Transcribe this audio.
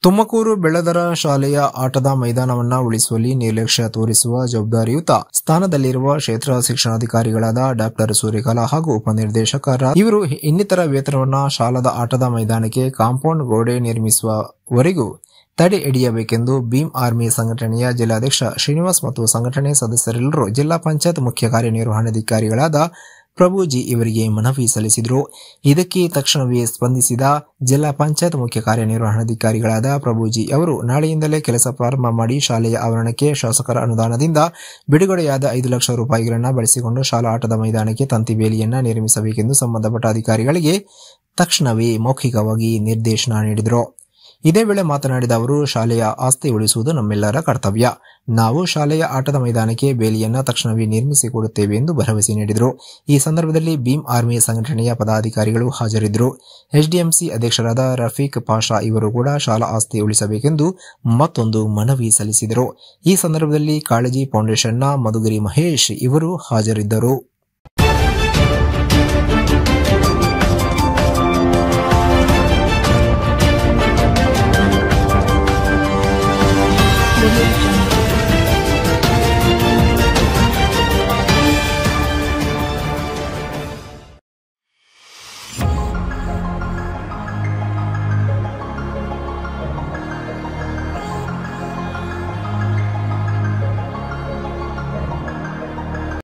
ತುಮಕೂರು ಬೆಳದರ ಶಾಲೆಯ ಆಟದ ಮೈದಾನವನ್ನ ಉಳಿಸುವಲ್ಲಿ ನಿರ್ಲಕ್ಷ್ಯ ತೋರಿಸುವ ಜವಾಬ್ದಾರಿಯುತ ಸ್ಥಾನದಲ್ಲಿರುವ ಕ್ಷೇತ್ರ ಶಿಕ್ಷಣಾಧಿಕಾರಿಗಳಾದ ಡಾಕ್ಟರ್ ಸೂರ್ಯಕಲಾ ಹಾಗೂ ಉಪನಿರ್ದೇಶಕರ ಇವರು ಇನ್ನಿತರ ವೇತನವನ್ನ ಶಾಲದ ಆಟದ ಮೈದಾನಕ್ಕೆ ಕಾಂಪೌಂಡ್ ಗೋಡೆ ನಿರ್ಮಿಸುವವರೆಗೂ ತಡೆ ಹಿಡಿಯಬೇಕೆಂದು ಭೀಮ್ ಆರ್ಮಿ ಸಂಘಟನೆಯ ಜಿಲ್ಲಾಧ್ಯಕ್ಷ ಶ್ರೀನಿವಾಸ್ ಮತ್ತು ಸಂಘಟನೆ ಸದಸ್ಯರೆಲ್ಲರೂ ಜಿಲ್ಲಾ ಪಂಚಾಯತ್ ಮುಖ್ಯ ಕಾರ್ಯನಿರ್ವಹಣಾಧಿಕಾರಿಗಳಾದ ಪ್ರಭುಜಿ ಇವರಿಗೆ ಮನವಿ ಸಲ್ಲಿಸಿದರು ಇದಕ್ಕೆ ತಕ್ಷಣವೇ ಸ್ಪಂದಿಸಿದ ಜಿಲ್ಲಾ ಪಂಚಾಯತ್ ಮುಖ್ಯ ಕಾರ್ಯನಿರ್ವಹಣಾಧಿಕಾರಿಗಳಾದ ಪ್ರಭುಜಿ ಅವರು ನಾಳೆಯಿಂದಲೇ ಕೆಲಸ ಪ್ರಾರಂಭ ಮಾಡಿ ಶಾಲೆಯ ಆವರಣಕ್ಕೆ ಶಾಸಕರ ಅನುದಾನದಿಂದ ಬಿಡುಗಡೆಯಾದ ಐದು ಲಕ್ಷ ರೂಪಾಯಿಗಳನ್ನು ಬಳಸಿಕೊಂಡು ಶಾಲಾ ಆಟದ ಮೈದಾನಕ್ಕೆ ತಂತಿ ಬೇಲಿಯನ್ನ ನಿರ್ಮಿಸಬೇಕೆಂದು ಸಂಬಂಧಪಟ್ಟ ಅಧಿಕಾರಿಗಳಿಗೆ ತಕ್ಷಣವೇ ಮೌಖಿಕವಾಗಿ ನಿರ್ದೇಶನ ನೀಡಿದರು ಇದೇ ವೇಳೆ ಮಾತನಾಡಿದ ಅವರು ಶಾಲೆಯ ಆಸ್ತಿ ಉಳಿಸುವುದು ನಮ್ಮೆಲ್ಲರ ಕರ್ತವ್ಯ ನಾವು ಶಾಲೆಯ ಆಟದ ಮೈದಾನಕ್ಕೆ ಬೇಲಿಯನ್ನ ತಕ್ಷಣವೇ ನಿರ್ಮಿಸಿಕೊಡುತ್ತೇವೆ ಎಂದು ಭರವಸೆ ನೀಡಿದರು ಈ ಸಂದರ್ಭದಲ್ಲಿ ಭೀಮ್ ಆರ್ಮಿ ಸಂಘಟನೆಯ ಪದಾಧಿಕಾರಿಗಳು ಹಾಜರಿದ್ದರು ಎಚ್ಡಿಎಂಸಿ ಅಧ್ಯಕ್ಷರಾದ ರಫೀಕ್ ಪಾಷಾ ಇವರು ಕೂಡ ಶಾಲಾ ಆಸ್ತಿ ಉಳಿಸಬೇಕೆಂದು ಮತ್ತೊಂದು ಮನವಿ ಸಲ್ಲಿಸಿದರು ಈ ಸಂದರ್ಭದಲ್ಲಿ ಕಾಳಜಿ ಫೌಂಡೇಶನ್ನ ಮಧುಗಿರಿ ಮಹೇಶ್ ಇವರು ಹಾಜರಿದ್ದರು